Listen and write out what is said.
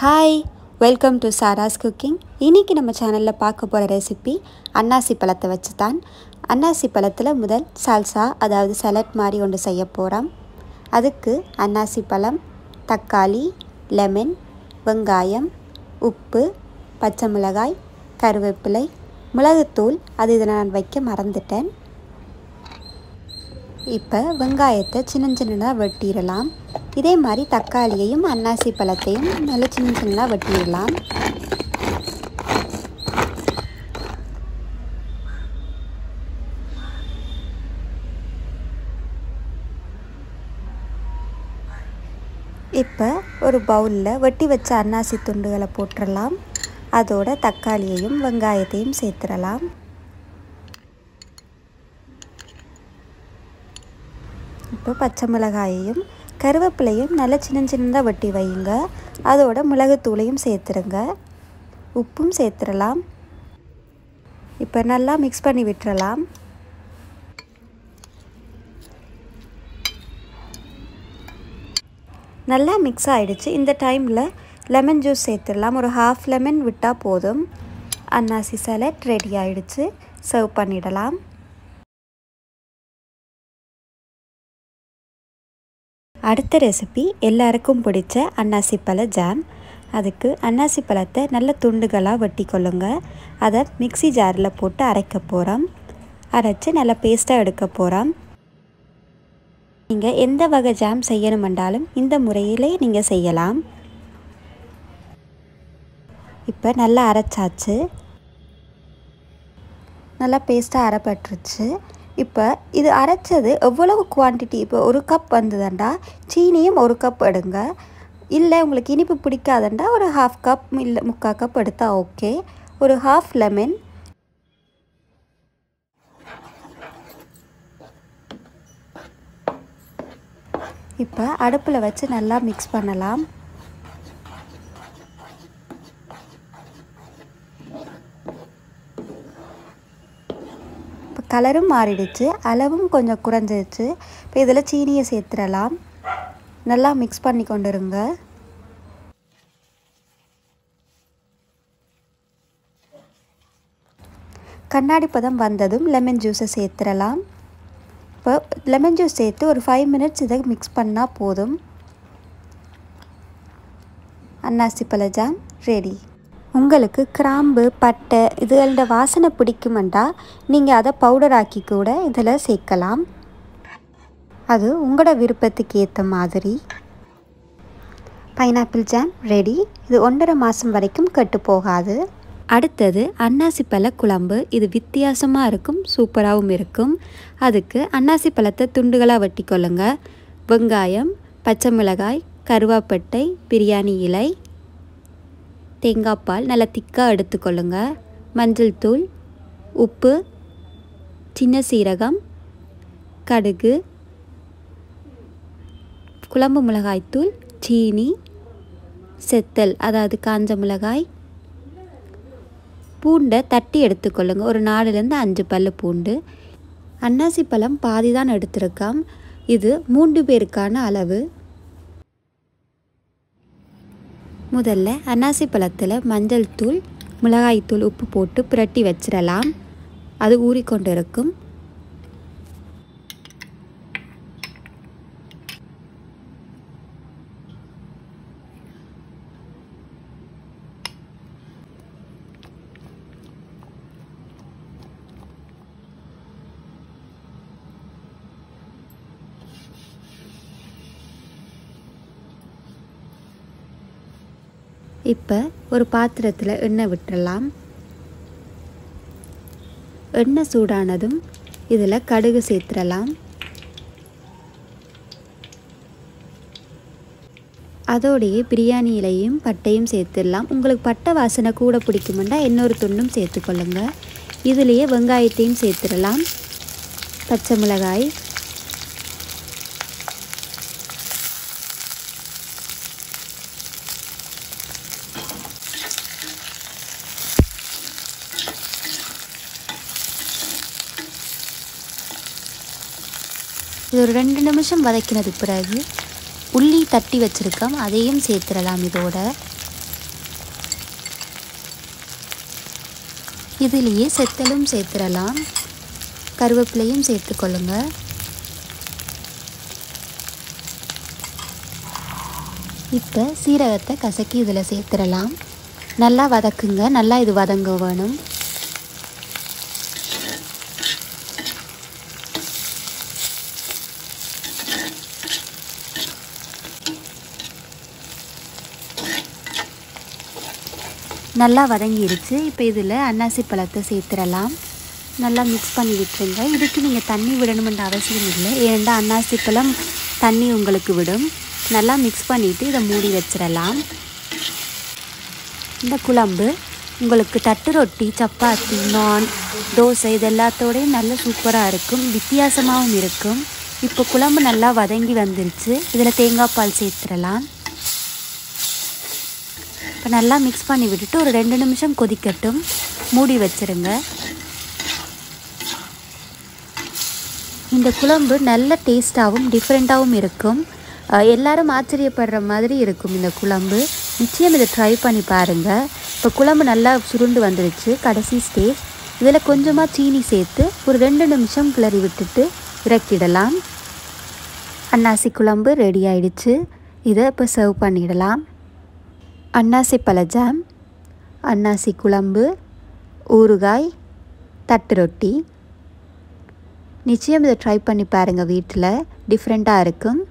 hi welcome to Sara's cooking இன்றைக்கி நம்ம சேனலில் பார்க்க போகிற ரெசிபி அன்னாசி பழத்தை வச்சு தான் அன்னாசி பழத்தில் முதல் சால்சா அதாவது சலட் மாதிரி ஒன்று செய்ய போகிறோம் அதுக்கு அன்னாசி பழம் தக்காளி லெமன் வெங்காயம் உப்பு பச்சை மிளகாய் கருவேப்பிலை மிளகுத்தூள் அது இதை நான் வைக்க மறந்துட்டேன் இப்போ வெங்காயத்தை சின்ன சின்னதாக வெட்டிடலாம் இதே மாதிரி தக்காளியையும் அன்னாசி பழத்தையும் நல்ல சின்ன சின்னதாக வெட்டிடலாம் இப்போ ஒரு பவுலில் வெட்டி வச்ச அன்னாசி துண்டுகளை போட்டுடலாம் அதோட தக்காளியையும் வெங்காயத்தையும் சேர்த்துடலாம் இப்போ பச்சை மிளகாயையும் கருவேப்பிலையும் நல்லா சின்ன சின்னதாக வெட்டி வையுங்க அதோட மிளகுத்தூளையும் சேர்த்துருங்க உப்பும் சேர்த்துடலாம் இப்போ நல்லா மிக்ஸ் பண்ணி விட்டுறலாம் நல்லா மிக்ஸ் ஆகிடுச்சு இந்த டைமில் லெமன் ஜூஸ் சேர்த்துடலாம் ஒரு ஹாஃப் லெமன் விட்டால் போதும் அன்னாசி சலட் ரெடி ஆகிடுச்சு சர்வ் பண்ணிடலாம் அடுத்த ரெசிபி எல்லாருக்கும் பிடிச்ச அன்னாசி பழ ஜாம் அதுக்கு அன்னாசி பழத்தை நல்ல துண்டுகளாக வெட்டி கொள்ளுங்க அதை மிக்சி ஜாரில் போட்டு அரைக்க போகிறோம் அரைச்சி நல்லா பேஸ்ட்டாக எடுக்க போகிறோம் நீங்கள் எந்த வகை ஜாம் செய்யணுமென்றாலும் இந்த முறையிலே நீங்கள் செய்யலாம் இப்போ நல்லா அரைச்சாச்சு நல்லா பேஸ்ட்டாக அரைப்பட்டுருச்சு இப்போ இது அரைச்சது எவ்வளவு குவான்டிட்டி இப்போ ஒரு கப் வந்ததுண்டா சீனியும் ஒரு கப் எடுங்க இல்லை உங்களுக்கு இனிப்பு பிடிக்காதண்டா ஒரு ஹாஃப் கப் இல்லை முக்கால் கப் எடுத்தால் ஓகே ஒரு ஹாஃப் லெமன் இப்போ அடுப்பில் வச்சு நல்லா மிக்ஸ் பண்ணலாம் இப்போ கலரும் மாறிடுச்சு அளவும் கொஞ்சம் குறைஞ்சிருச்சு இப்போ இதில் சீனியை சேர்த்துடலாம் நல்லா மிக்ஸ் பண்ணி கொண்டுருங்க கண்ணாடி பதம் வந்ததும் லெமன் ஜூஸை சேர்த்துடலாம் இப்போ லெமன் ஜூஸ் சேர்த்து ஒரு ஃபைவ் மினிட்ஸ் இதை மிக்ஸ் பண்ணால் போதும் அன்னாசி பழ ஜாம் ரெடி உங்களுக்கு கிராம்பு பட்டை இதுகளோட வாசனை பிடிக்குமெண்டா நீங்கள் அதை பவுடர் ஆக்கி கூட இதில் சேர்க்கலாம் அது உங்களோட விருப்பத்துக்கு ஏற்ற மாதிரி பைனாப்பிள் ஜாம் ரெடி இது ஒன்றரை மாதம் வரைக்கும் கெட்டு போகாது அடுத்தது அன்னாசி பழ குழம்பு இது வித்தியாசமாக இருக்கும் சூப்பராகவும் இருக்கும் அதுக்கு அன்னாசி பழத்தை துண்டுகளாக வெட்டி கொள்ளுங்க வெங்காயம் பச்சை மிளகாய் கருவாப்பட்டை பிரியாணி இலை தேங்காய் பால் நல்லா திக்காக எடுத்துக்கொள்ளுங்க மஞ்சள் தூள் உப்பு சின்ன சீரகம் கடுகு குழம்பு மிளகாய்த்தூள் சீனி செத்தல் அதாவது காஞ்ச மிளகாய் பூண்டை தட்டி எடுத்துக்கொள்ளுங்க ஒரு நாலுலேருந்து அஞ்சு பல் பூண்டு அன்னாசி பழம் பாதி தான் எடுத்திருக்காம் இது மூன்று பேருக்கான அளவு முதல்ல அன்னாசி பழத்தில் மஞ்சள் தூள் மிளகாய்த்தூள் உப்பு போட்டு புரட்டி வச்சிடலாம் அது ஊறிக்கொண்டு இருக்கும் இப்போ ஒரு பாத்திரத்தில் எண்ணெய் விட்டுடலாம் எண்ணெய் சூடானதும் இதில் கடுகு சேர்த்துடலாம் அதோடையே பிரியாணி இலையும் பட்டையும் சேர்த்துடலாம் உங்களுக்கு பட்டை வாசனை கூட பிடிக்குமெண்டா இன்னொரு துண்டும் சேர்த்துக்கொள்ளுங்க இதுலேயே வெங்காயத்தையும் சேர்த்துடலாம் பச்சை மிளகாய் இது ஒரு ரெண்டு நிமிஷம் வதக்கினது பிறகு உள்ளி தட்டி வச்சுருக்கோம் அதையும் சேர்த்துடலாம் இதோட இதுலேயே செத்தலும் சேர்த்துடலாம் கருவேப்பிலையும் சேர்த்துக்கொள்ளுங்க இப்போ சீரகத்தை கசக்கி இதில் சேர்த்துடலாம் நல்லா வதக்குங்க நல்லா இது வதங்க வேணும் நல்லா வதங்கிருச்சு இப்போ இதில் அன்னாசி பழத்தை சேர்த்துடலாம் நல்லா மிக்ஸ் பண்ணி விட்டுருங்க இதுக்கு நீங்கள் தண்ணி விடணுமென்ற அவசியம் இல்லை ஏன்னா அன்னாசி பழம் தண்ணி உங்களுக்கு விடும் நல்லா மிக்ஸ் பண்ணிவிட்டு இதை மூடி வச்சிடலாம் இந்த குழம்பு உங்களுக்கு தட்டு ரொட்டி சப்பாத்தி நான் தோசை இது எல்லாத்தோடையும் நல்ல சூப்பராக இருக்கும் வித்தியாசமாகவும் இருக்கும் இப்போ குழம்பு நல்லா வதங்கி வந்துருச்சு இதில் தேங்காய் பால் சேர்த்துடலாம் இப்போ நல்லா மிக்ஸ் பண்ணி விட்டுட்டு ஒரு ரெண்டு நிமிஷம் கொதிக்கட்டும் மூடி வச்சிருங்க இந்த குழம்பு நல்ல டேஸ்ட்டாகவும் டிஃப்ரெண்ட்டாகவும் இருக்கும் அஹ் எல்லாரும் ஆச்சரியப்படுற மாதிரி இருக்கும் இந்த குழம்பு நிச்சயம் இதை ட்ரை பண்ணி பாருங்கள் இப்போ குழம்பு நல்லா சுருண்டு வந்துருச்சு கடைசி ஸ்டேஜ் இதில் கொஞ்சமாக சீனி சேர்த்து ஒரு ரெண்டு நிமிஷம் கிளறி விட்டுட்டு இறக்கிடலாம் அன்னாசி குழம்பு ரெடி ஆயிடுச்சு இதை இப்போ சர்வ் பண்ணிடலாம் அன்னாசி பழ ஜாம் அன்னாசி குழம்பு ஊறுகாய் தட்டு ரொட்டி நிச்சயம் இதை ட்ரை பண்ணி பாருங்கள் வீட்டில் டிஃப்ரெண்ட்டாக இருக்கும்